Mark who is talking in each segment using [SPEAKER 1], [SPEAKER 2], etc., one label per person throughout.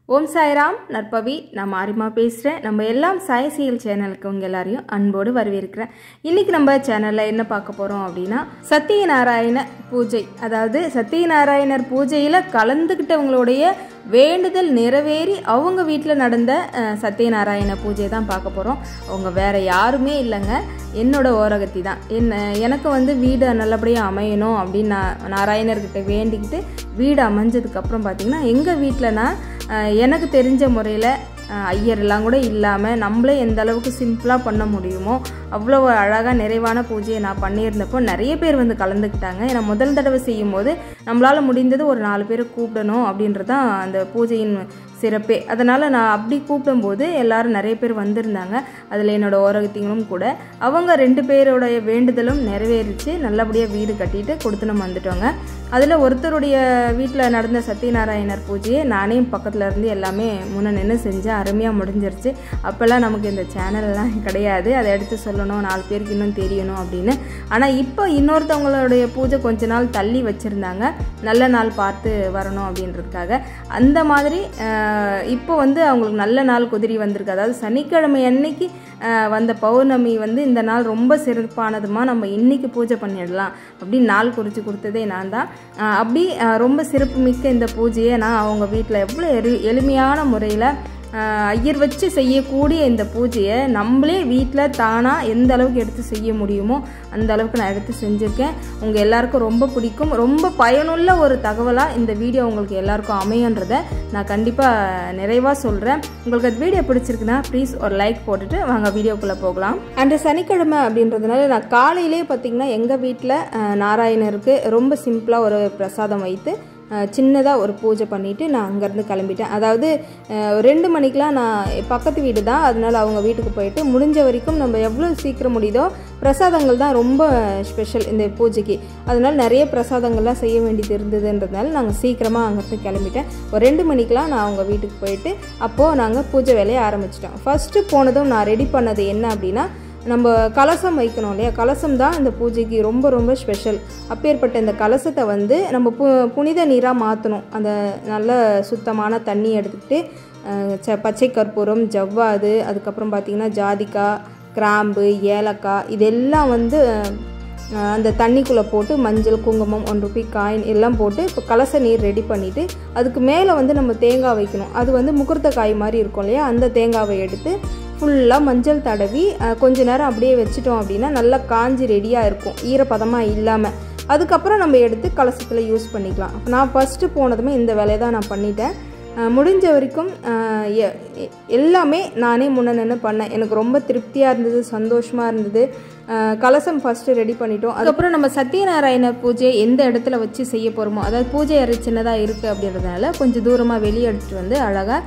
[SPEAKER 1] ஓம் சாய்ராம் நற்பவி நான் மாரிமா பேசுகிறேன் நம்ம எல்லாம் சாய் சீல் சேனலுக்கு உங்கள் எல்லாரையும் அன்போடு வரவேற்கிறேன் இன்றைக்கி நம்ம சேனலில் என்ன பார்க்க போகிறோம் அப்படின்னா சத்தியநாராயண பூஜை அதாவது சத்தியநாராயணர் பூஜையில் கலந்துக்கிட்டவங்களுடைய வேண்டுதல் நிறைவேறி அவங்க வீட்டில் நடந்த அஹ், சத்தியநாராயண பூஜை தான் பார்க்க போகிறோம் அவங்க வேற யாருமே இல்லைங்க என்னோட ஓரகத்தி தான் என்ன எனக்கு வந்து வீடு நல்லபடியாக அமையணும் அப்படின்னு நான் நாராயணர்கிட்ட வேண்டிக்கிட்டு வீடு அமைஞ்சதுக்கப்புறம் பார்த்தீங்கன்னா எங்கள் வீட்டில் நான் அஹ், எனக்கு தெரிஞ்ச முறையில் ஐயர்லாம் கூட இல்லாமல் நம்மளே எந்த அளவுக்கு சிம்பிளாக பண்ண முடியுமோ அவ்வளோ அழகாக நிறைவான பூஜையை நான் பண்ணியிருந்தப்போ நிறைய பேர் வந்து கலந்துக்கிட்டாங்க ஏன்னா முதல் தடவை செய்யும்போது நம்மளால் முடிந்தது ஒரு நாலு பேரை கூப்பிடணும் அப்படின்றது தான் அந்த பூஜையின் சிறப்பே அதனால் நான் அப்படி கூப்பிடும்போது எல்லாரும் நிறைய பேர் வந்திருந்தாங்க அதில் என்னோட ஓரகத்திங்களும் கூட அவங்க ரெண்டு பேரோடைய வேண்டுதலும் நிறைவேறிச்சு நல்லபடியாக வீடு கட்டிட்டு கொடுத்து நம்ம வந்துட்டோங்க அதில் ஒருத்தருடைய வீட்டில் நடந்த சத்யநாராயணர் பூஜையை நானே பக்கத்தில் இருந்து எல்லாமே முன்ன நின்று செஞ்சேன் அருமையாக முடிஞ்சிருச்சு அப்போல்லாம் நமக்கு இந்த சேனல்லாம் கிடையாது அதை எடுத்து சொல்லணும் நாலு பேருக்கு இன்னும் தெரியணும் அப்படின்னு ஆனால் இப்போ இன்னொருத்தவங்களுடைய பூஜை கொஞ்ச நாள் தள்ளி வச்சுருந்தாங்க நல்ல நாள் பார்த்து வரணும் அப்படின்றதுக்காக அந்த மாதிரி ஆஹ், இப்போ வந்து அவங்களுக்கு நல்ல நாள் குதிரி வந்திருக்கு அதாவது சனிக்கிழமை அன்னைக்கு ஆஹ், வந்த பௌர்ணமி வந்து இந்த நாள் ரொம்ப சிறப்பானதுமா நம்ம இன்னைக்கு பூஜை பண்ணிடலாம் அப்படின்னு நாள் குறித்து கொடுத்ததே நான் தான் ஆஹ், அப்படி ஆஹ், ரொம்ப சிறப்பு மிக்க இந்த பூஜையை நான் அவங்க வீட்டில் எவ்வளோ எளி எளிமையான முறையில் ஆஹ் ஐயர் வச்சு செய்யக்கூடிய இந்த பூஜையை நம்மளே வீட்டில் தானாக எந்த அளவுக்கு எடுத்து செய்ய முடியுமோ அந்த அளவுக்கு நான் எடுத்து செஞ்சுருக்கேன் உங்கள் எல்லாருக்கும் ரொம்ப பிடிக்கும் ரொம்ப பயனுள்ள ஒரு தகவலாக இந்த வீடியோ உங்களுக்கு எல்லாருக்கும் அமையுன்றதை நான் கண்டிப்பாக நிறைவாக சொல்கிறேன் உங்களுக்கு அந்த வீடியோ பிடிச்சிருக்குன்னா ப்ளீஸ் ஒரு லைக் போட்டுட்டு வாங்க வீடியோக்குள்ளே போகலாம் அன்று சனிக்கிழமை அப்படின்றதுனால நான் காலையிலே பார்த்தீங்கன்னா எங்கள் வீட்டில் நாராயணருக்கு ரொம்ப சிம்பிளாக ஒரு பிரசாதம் வைத்து சின்னதாக ஒரு பூஜை பண்ணிவிட்டு நான் அங்கேருந்து கிளம்பிட்டேன் அதாவது அஹ், ரெண்டு மணிக்கெலாம் நான் பக்கத்து வீடு தான் அதனால அவங்க வீட்டுக்கு போயிட்டு முடிஞ்ச வரைக்கும் நம்ம எவ்வளோ சீக்கிரம் முடியுதோ பிரசாதங்கள் தான் ரொம்ப ஸ்பெஷல் இந்த பூஜைக்கு அதனால நிறைய பிரசாதங்கள்லாம் செய்ய வேண்டியது இருந்ததுன்றதுனால நாங்கள் சீக்கிரமாக அங்கேருந்து கிளம்பிட்டேன் ஒரு ரெண்டு மணிக்கெலாம் நான் அவங்க வீட்டுக்கு போயிட்டு அப்போது நாங்கள் பூஜை வேலையை ஆரம்பிச்சிட்டோம் ஃபஸ்ட்டு போனதும் நான் ரெடி பண்ணது என்ன அப்படின்னா நம்ம கலசம் வைக்கணும் இல்லையா கலசம் தான் இந்த பூஜைக்கு ரொம்ப ரொம்ப ஸ்பெஷல் அப்பேற்பட்ட இந்த கலசத்தை வந்து நம்ம பு புனித நீராக மாற்றணும் அந்த நல்ல சுத்தமான தண்ணி எடுத்துக்கிட்டு அஹ், ச பச்சை கற்பூரம் ஜவ்வாது அதுக்கப்புறம் பார்த்திங்கன்னா ஜாதிக்காய் கிராம்பு ஏலக்காய் இதெல்லாம் வந்து அஹ், அந்த தண்ணிக்குள்ளே போட்டு மஞ்சள் குங்குமம் ஒன் ருபி காயின் எல்லாம் போட்டு இப்போ கலச நீர் ரெடி பண்ணிவிட்டு அதுக்கு மேலே வந்து நம்ம தேங்காய் வைக்கணும் அது வந்து முகூர்த்த காய் மாதிரி இருக்கும் இல்லையா அந்த தேங்காவை எடுத்து ஃபுல்லாக மஞ்சள் தடவி அஹ், கொஞ்ச நேரம் அப்படியே வச்சிட்டோம் அப்படின்னா நல்லா காஞ்சி ரெடியாக இருக்கும் ஈரப்பதமாக இல்லாமல் அதுக்கப்புறம் நம்ம எடுத்து கலசத்தில் யூஸ் பண்ணிக்கலாம் அப்ப நான் ஃபஸ்ட்டு போனதுமே இந்த வேலையை தான் நான் பண்ணிட்டேன் அஹ், முடிஞ்ச வரைக்கும் அஹ், எ- எ- எல்லாமே நானே முன்ன நின்று பண்ணேன் எனக்கு ரொம்ப திருப்தியாக இருந்தது சந்தோஷமாக இருந்தது அஹ், கலசம் ஃபஸ்ட்டு ரெடி பண்ணிட்டோம் அதுக்கப்புறம் நம்ம சத்யநாராயண பூஜை எந்த இடத்துல வச்சு செய்ய போகிறோமோ அதாவது பூஜை அறை சின்னதாக இருக்குது அப்படின்றதுனால கொஞ்சம் தூரமாக வெளியே எடுத்துகிட்டு வந்து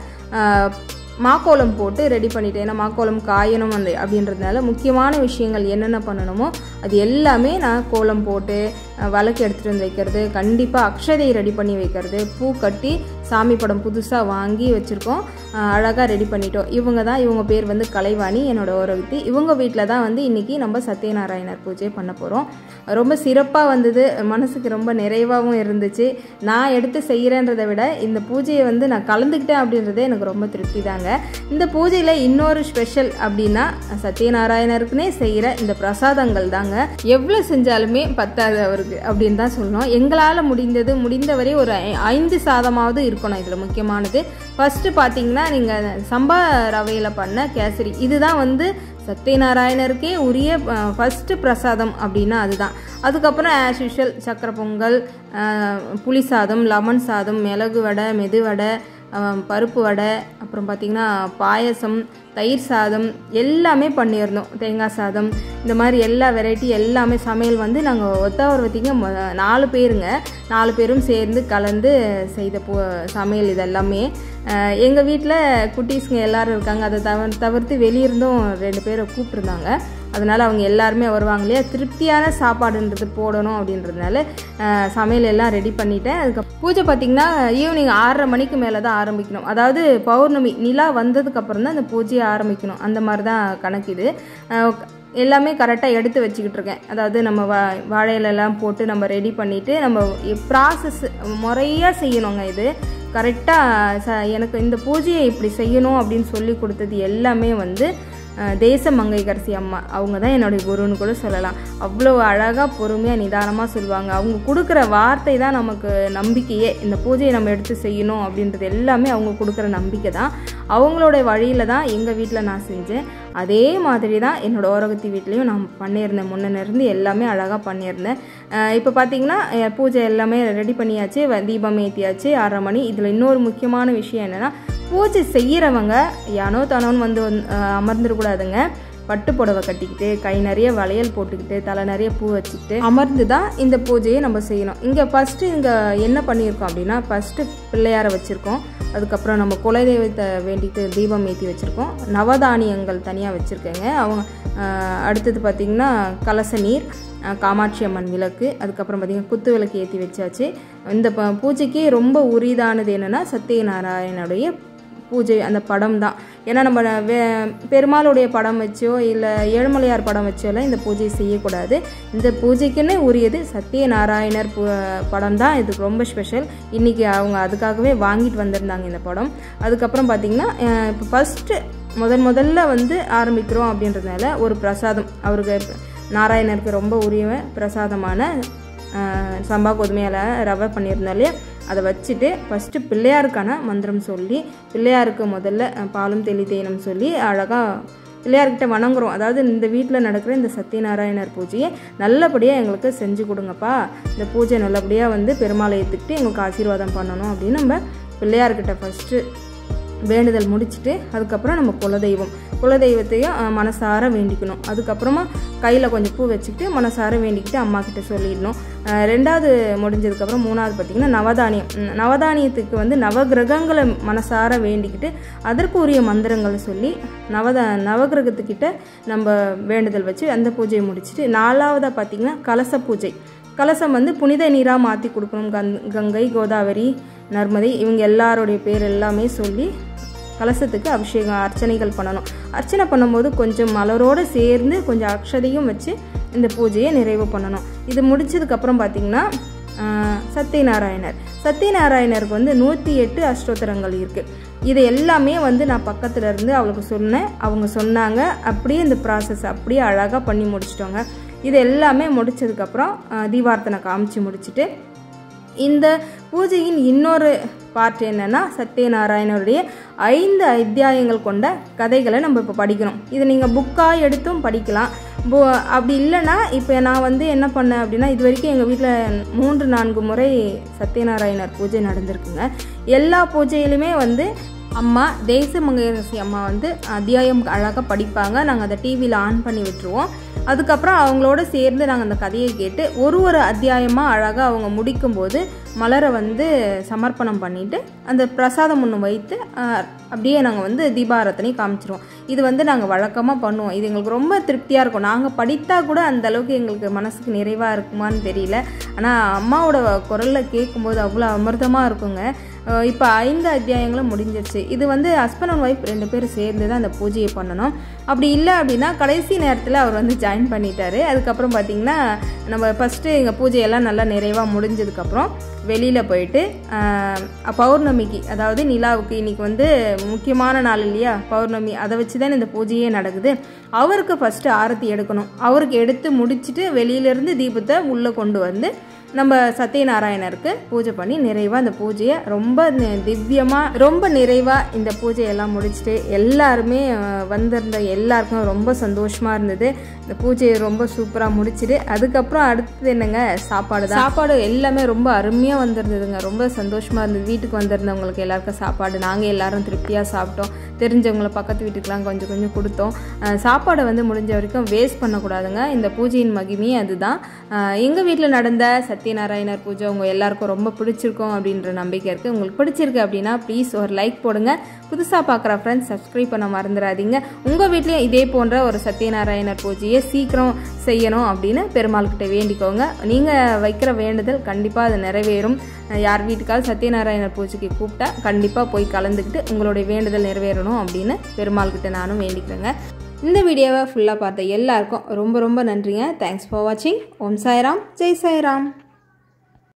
[SPEAKER 1] அழகாக மாக்கோலம் போட்டு ரெடி பண்ணிட்டேன் ஏன்னா மாக்கோலம் காயணும் அந்த அப்படின்றதுனால முக்கியமான விஷயங்கள் என்னென்ன பண்ணணுமோ அது எல்லாமே நான் கோலம் போட்டு அஹ், விளக்கு எடுத்துகிட்டு வந்து வைக்கிறது கண்டிப்பாக அக்ஷதை ரெடி பண்ணி வைக்கிறது பூ கட்டி சாமி படம் புதுசாக வாங்கி வச்சுருக்கோம் அழகாக ரெடி பண்ணிட்டோம் இவங்க தான் இவங்க பேர் வந்து கலைவாணி என்னோட ஓரவத்தி இவங்க வீட்டில் தான் வந்து இன்றைக்கி நம்ம சத்யநாராயணர் பூஜை பண்ண போகிறோம் ரொம்ப சிறப்பாக வந்தது மனசுக்கு ரொம்ப நிறைவாகவும் இருந்துச்சு நான் எடுத்து செய்கிறேன்றதை விட இந்த பூஜையை வந்து நான் கலந்துக்கிட்டேன் அப்படின்றதே எனக்கு ரொம்ப திருப்தி தாங்க இந்த பூஜையில் இன்னொரு ஸ்பெஷல் அப்படின்னா சத்யநாராயணருக்குனே செய்கிற இந்த பிரசாதங்கள் தாங்க எவ்வளோ செஞ்சாலுமே பத்தாது அவருக்கு அப்படின்னு தான் சொல்லணும் எங்களால் முடிந்தது முடிந்தவரை ஒரு ஐ- ஐந்து சாதமாவது இருக்கணும் இதில் முக்கியமானது ஃபஸ்ட்டு பார்த்தீங்கன்னா நீங்கள் சம்பா ரவையில் பண்ண கேசரி இதுதான் வந்து சத்யநாராயணருக்கே உரிய ஃபஸ்ட்டு பிரசாதம் அப்படின்னா அதுதான் அதுக்கப்புறம் ஆஸ் யூஷுவல் சக்கரை பொங்கல் அஹ், புளி சாதம் லெமன் சாதம் மிளகு வடை மெது வடை அஹ், பருப்பு வடை அப்புறம் பார்த்திங்கன்னா பாயசம் தயிர் சாதம் எல்லாமே பண்ணியிருந்தோம் தேங்காய் சாதம் இந்த மாதிரி எல்லா வெரைட்டி எல்லாமே சமையல் வந்து நாங்கள் ஒத்தாவரத்திங்க நாலு பேருங்க நாலு பேரும் சேர்ந்து கலந்து செய்த பூ சமையல் இதெல்லாமே எங்கள் வீட்டில் குட்டீஸுங்க எல்லாரும் இருக்காங்க அதை தவிர தவிர்த்து வெளியிருந்தும் ரெண்டு பேரை கூப்பிட்ருந்தாங்க அதனால் அவங்க எல்லாருமே வருவாங்க இல்லையா திருப்தியான சாப்பாடுன்றது போடணும் அப்படின்றதுனால அஹ், சமையல் எல்லாம் ரெடி பண்ணிட்டேன் அதுக்கு பூஜை பார்த்திங்கன்னா ஈவினிங் ஆறரை மணிக்கு மேலே தான் ஆரம்பிக்கணும் அதாவது பௌர்ணமி நிலா வந்ததுக்கப்புறம் தான் இந்த பூஜையை ஆரம்பிக்கணும் அந்த மாதிரி தான் கணக்கு இது அஹ், எல்லாமே கரெக்டாக எடுத்து வச்சுக்கிட்டு இருக்கேன் அதாவது நம்ம வா வாழை இலைலாம் போட்டு நம்ம ரெடி பண்ணிவிட்டு நம்ம ப்ராசஸ் முறையாக செய்யணுங்க இது கரெக்டாக ச எனக்கு இந்த பூஜையை இப்படி செய்யணும் அப்படின்னு சொல்லி கொடுத்தது எல்லாமே வந்து அஹ், தேச மங்கைக்கரசி அம்மா அவங்க தான் என்னுடைய குருன்னு கூட சொல்லலாம் அவ்வளோ அழகாக பொறுமையாக நிதானமாக சொல்லுவாங்க அவங்க கொடுக்குற வார்த்தை தான் நமக்கு நம்பிக்கையே இந்த பூஜையை நம்ம எடுத்து செய்யணும் அப்படின்றது எல்லாமே அவங்க கொடுக்குற நம்பிக்கை தான் அவங்களோட வழியில் தான் எங்கள் வீட்டில் நான் செஞ்சேன் அதே மாதிரி தான் என்னோடய ஓரகத்தி வீட்லேயும் நான் பண்ணியிருந்தேன் முன்ன இருந்து எல்லாமே அழகாக பண்ணியிருந்தேன் இப்போ பார்த்தீங்கன்னா அஹ், பூஜை எல்லாமே ரெடி பண்ணியாச்சு வ- தீபம் ஏற்றியாச்சு ஆறரை மணி இதில் இன்னொரு முக்கியமான விஷயம் என்னென்னா பூஜை செய்கிறவங்க யானோ தானோன்னு வந்து வந்து, அஹ், அமர்ந்துடக்கூடாதுங்க பட்டு புடவை கட்டிக்கிட்டு கை நிறைய வளையல் போட்டுக்கிட்டு தலை நிறைய பூ வச்சுக்கிட்டு அமர்ந்து தான் இந்த பூஜையை நம்ம செய்யணும் இங்கே ஃபஸ்ட்டு இங்கே என்ன பண்ணியிருக்கோம் அப்படின்னா ஃபஸ்ட்டு பிள்ளையாரை வச்சுருக்கோம் அதுக்கப்புறம் நம்ம குலதெய்வத்தை வேண்டிட்டு தீபம் ஏற்றி வச்சுருக்கோம் நவதானியங்கள் தனியாக வச்சுருக்கேங்க அவங்க அஹ், அடுத்தது பார்த்திங்கன்னா கலச நீர் அஹ், காமாட்சி அம்மன் விளக்கு அதுக்கப்புறம் பார்த்திங்கன்னா குத்து விளக்கு ஏற்றி வச்சாச்சு இந்த ப- பூஜைக்கு ரொம்ப உரிதானது என்னென்னா சத்யநாராயணனுடைய பூஜை அந்த படம் தான் ஏன்னா நம்ம வே பெருமாளுடைய படம் வச்சோ இல்லை ஏழுமலையார் படம் வச்சோலாம் இந்த பூஜையை செய்யக்கூடாது இந்த பூஜைக்குன்னே உரியது சத்யநாராயணர் பூ படம் தான் இதுக்கு ரொம்ப ஸ்பெஷல் இன்றைக்கி அவங்க அதுக்காகவே வாங்கிட்டு வந்திருந்தாங்க இந்த படம் அதுக்கப்புறம் பார்த்திங்கன்னா அஹ், இப்போ ஃபஸ்ட்டு முதன் முதல்ல வந்து ஆரம்பிக்கிறோம் அப்படின்றதுனால ஒரு பிரசாதம் அவருக்கு நாராயணருக்கு ரொம்ப உரிய பிரசாதமான ஆஹ் சம்பா கோதுமையால் ரவை பண்ணியிருந்தோம் இல்லையா அதை வச்சுட்டு ஃபஸ்ட்டு பிள்ளையாருக்கான மந்திரம் சொல்லி பிள்ளையாருக்கு முதல்ல அஹ், பாலும் தெளி தேனும் சொல்லி அழகாக பிள்ளையார்கிட்ட வணங்குறோம் அதாவது இந்த வீட்டில் நடக்கிற இந்த சத்யநாராயணர் பூஜையை நல்லபடியாக எங்களுக்கு செஞ்சு கொடுங்கப்பா இந்த பூஜை நல்லபடியாக வந்து பெருமாளை ஏற்றுக்கிட்டு எங்களுக்கு ஆசீர்வாதம் பண்ணணும் அப்படின்னு நம்ம பிள்ளையார்கிட்ட ஃபஸ்ட்டு வேண்டுதல் முடிச்சுட்டு அதுக்கப்புறம் நம்ம குலதெய்வம் குலதெய்வத்தையும் அஹ், மனசார வேண்டிக்கணும் அதுக்கப்புறமா கையில் கொஞ்சம் பூ வச்சுக்கிட்டு மனசார வேண்டிக்கிட்டு அம்மா கிட்ட சொல்லிடணும் அஹ், ரெண்டாவது முடிஞ்சதுக்கப்புறம் மூணாவது பார்த்திங்கன்னா நவதானியம் ம், நவதானியத்துக்கு வந்து நவகிரகங்களை மனசார வேண்டிக்கிட்டு அதற்கு உரிய மந்திரங்களை சொல்லி நவத நவகிரகத்துக்கிட்ட நம்ம வேண்டுதல் வச்சு அந்த பூஜையை முடிச்சுட்டு நாலாவதாக பார்த்திங்கன்னா கலச பூஜை கலசம் வந்து புனித நீராக மாற்றி கொடுக்கணும் கங் கங்கை கோதாவரி நர்மதை இவங்க எல்லாருடைய பேர் எல்லாமே சொல்லி கலசத்துக்கு அபிஷேகம் அர்ச்சனைகள் பண்ணணும் அர்ச்சனை பண்ணும்போது கொஞ்சம் மலரோடு சேர்ந்து கொஞ்சம் அக்ஷதையும் வச்சு இந்த பூஜையை நிறைவு பண்ணணும் இது முடிச்சதுக்கப்புறம் பார்த்திங்கன்னா ஆஹ், சத்யநாராயணர் சத்யநாராயணருக்கு வந்து நூற்றி எட்டு அஷ்டோத்தரங்கள் இருக்குது இது எல்லாமே வந்து நான் பக்கத்தில் இருந்து அவளுக்கு சொன்னேன் அவங்க சொன்னாங்க அப்படியே இந்த ப்ராசஸ் அப்படியே அழகாக பண்ணி முடிச்சிட்டோங்க இது எல்லாமே முடிச்சதுக்கப்புறம் ஆஹ், தீபார்த்தனை காமிச்சு முடிச்சுட்டு இந்த பூஜையின் இன்னொரு பார்ட் என்னன்னா சத்யநாராயணருடைய ஐந்து அத்தியாயங்கள் கொண்ட கதைகளை நம்ம இப்போ படிக்கணும் இதை நீங்கள் புக்காக எடுத்தும் படிக்கலாம் பு அப்படி இல்லைன்னா இப்போ நான் வந்து என்ன பண்ணேன் அப்படின்னா இது வரைக்கும் எங்கள் வீட்டில் மூன்று நான்கு முறை சத்யநாராயணர் பூஜை நடந்திருக்குங்க எல்லா பூஜையிலுமே வந்து அம்மா தேசமங்கரசி அம்மா வந்து அத்தியாயம் அழகாக படிப்பாங்க நாங்கள் அதை டிவியில் ஆன் பண்ணி விட்டுருவோம் அதுக்கப்புறம் அவங்களோட சேர்ந்து நாங்கள் அந்த கதையை கேட்டு ஒரு ஒரு அத்தியாயமாக அழகாக அவங்க முடிக்கும்போது மலரை வந்து சமர்ப்பணம் பண்ணிட்டு அந்த பிரசாதம் ஒன்று வைத்து ஆஹ், அப்படியே நாங்கள் வந்து தீபாரத்தனை காமிச்சிருவோம் இது வந்து நாங்கள் வழக்கமாக பண்ணுவோம் இது எங்களுக்கு ரொம்ப திருப்தியாக இருக்கும் நாங்கள் படித்தா கூட அந்த அளவுக்கு எங்களுக்கு மனசுக்கு நிறைவாக இருக்குமான்னு தெரியல ஆனால் அம்மாவோட குரலில் கேட்கும்போது அவ்வளோ அமிர்தமாக இருக்குங்க இப்போ ஐந்து அத்தியாயங்களும் முடிஞ்சிருச்சு இது வந்து ஹஸ்பண்ட் அண்ட் ஒய்ஃப் ரெண்டு பேரும் சேர்ந்து தான் அந்த பூஜையை பண்ணணும் அப்படி இல்லை அப்படின்னா கடைசி நேரத்தில் அவர் வந்து ஜாயின் பண்ணிட்டாரு அதுக்கப்புறம் பார்த்தீங்கன்னா நம்ம ஃபஸ்ட்டு எங்கள் பூஜையெல்லாம் நல்லா நிறைவாக முடிஞ்சதுக்கப்புறம் வெளியில் போயிட்டு ஆஹ், பௌர்ணமிக்கு அதாவது நிலாவுக்கு இன்னைக்கு வந்து முக்கியமான நாள் இல்லையா பௌர்ணமி அதை வச்சு தான் இந்த பூஜையே நடக்குது அவருக்கு ஃபஸ்ட்டு ஆரத்தி எடுக்கணும் அவருக்கு எடுத்து முடிச்சுட்டு வெளியிலேருந்து தீபத்தை உள்ளே கொண்டு வந்து நம்ம சத்யநாராயணருக்கு பூஜை பண்ணி நிறைவாக இந்த பூஜையை ரொம்ப திவ்யமாக ரொம்ப நிறைவாக இந்த பூஜையெல்லாம் முடிச்சுட்டு எல்லாருமே அஹ், வந்திருந்த எல்லாருக்கும் ரொம்ப சந்தோஷமாக இருந்தது இந்த பூஜையை ரொம்ப சூப்பராக முடிச்சுட்டு அதுக்கப்புறம் அடுத்தது என்னங்க சாப்பாடு தான் சாப்பாடு எல்லாமே ரொம்ப அருமையாக வந்திருந்ததுங்க ரொம்ப சந்தோஷமாக இருந்தது வீட்டுக்கு வந்திருந்தவங்களுக்கு எல்லாருக்கும் சாப்பாடு நாங்கள் எல்லாரும் திருப்தியாக சாப்பிட்டோம் தெரிஞ்சவங்களை பக்கத்து வீட்டுக்கெலாம் கொஞ்சம் கொஞ்சம் கொடுத்தோம் அஹ், சாப்பாடை வந்து முடிஞ்ச வரைக்கும் வேஸ்ட் பண்ணக்கூடாதுங்க இந்த பூஜையின் மகிமையே அதுதான் எங்கள் வீட்டில் நடந்த சத்யநாராயணர் பூஜை உங்கள் எல்லாருக்கும் ரொம்ப பிடிச்சிருக்கும் அப்படின்ற நம்பிக்கை இருக்குது உங்களுக்கு பிடிச்சிருக்கு அப்படின்னா ப்ளீஸ் ஒரு லைக் போடுங்க புதுசாக பார்க்குற ஃப்ரெண்ட்ஸ் சப்ஸ்கிரைப் பண்ண மறந்துடாதீங்க உங்கள் வீட்லேயும் இதே போன்ற ஒரு சத்யநாராயணர் பூஜையை சீக்கிரம் செய்யணும் அப்படின்னு பெருமாள்கிட்ட வேண்டிக்கோங்க நீங்கள் வைக்கிற வேண்டுதல் கண்டிப்பாக அது நிறைவேறும் அஹ் யார் வீட்டுக்காவது சத்யநாராயணர் பூஜைக்கு கூப்பிட்டா கண்டிப்பாக போய் கலந்துக்கிட்டு உங்களுடைய வேண்டுதல் நிறைவேறணும் அப்படின்னு பெருமாள்கிட்ட நானும் வேண்டிக்கிறேங்க இந்த வீடியோவை ஃபுல்லாக பார்த்த எல்லாருக்கும் ரொம்ப ரொம்ப நன்றிங்க தேங்க்ஸ் ஃபார் வாட்சிங் ஓம் சாய்ராம் ஜெய் சாய்ராம்